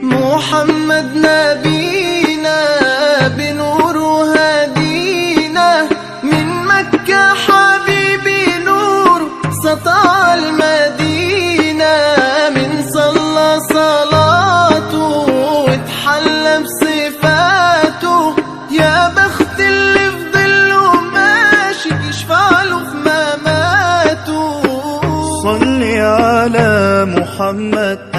محمد نبينا بنور هدينا من مكة حبيبي نور سطع المدينة من صلى صلاته واتحلى بصفاته يا بخت اللي في ظله ماشي يشفع له في مماته صل على محمد